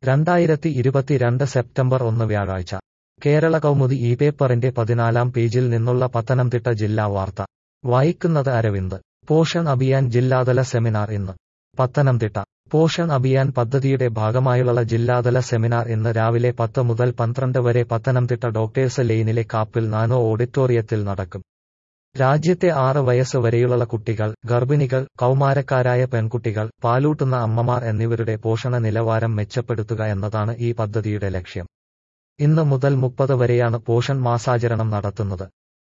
രണ്ടായിരത്തി ഇരുപത്തിരണ്ട് സെപ്റ്റംബർ ഒന്ന് വ്യാഴാഴ്ച കേരള കൗമുദി ഈ പേപ്പറിന്റെ പതിനാലാം പേജിൽ നിന്നുള്ള പത്തനംതിട്ട ജില്ലാ വാർത്ത വായിക്കുന്നത് അരവിന്ദ് പോഷൺ അഭിയാൻ ജില്ലാതല സെമിനാർ ഇന്ന് പത്തനംതിട്ട പോഷൺ അഭിയാൻ പദ്ധതിയുടെ ഭാഗമായുള്ള ജില്ലാതല സെമിനാർ ഇന്ന് രാവിലെ പത്ത് മുതൽ പന്ത്രണ്ട് വരെ പത്തനംതിട്ട ഡോക്ടേഴ്സ് ലെയിനിലെ കാപ്പിൽ നാനോ ഓഡിറ്റോറിയത്തിൽ നടക്കും രാജ്യത്തെ ആറ് വയസ്സ് വരെയുള്ള കുട്ടികൾ ഗർഭിണികൾ കൗമാരക്കാരായ പെൺകുട്ടികൾ പാലൂട്ടുന്ന അമ്മമാർ എന്നിവരുടെ പോഷണ നിലവാരം മെച്ചപ്പെടുത്തുക എന്നതാണ് ഈ പദ്ധതിയുടെ ലക്ഷ്യം ഇന്ന് മുതൽ മുപ്പത് വരെയാണ് പോഷൺ മാസാചരണം നടത്തുന്നത്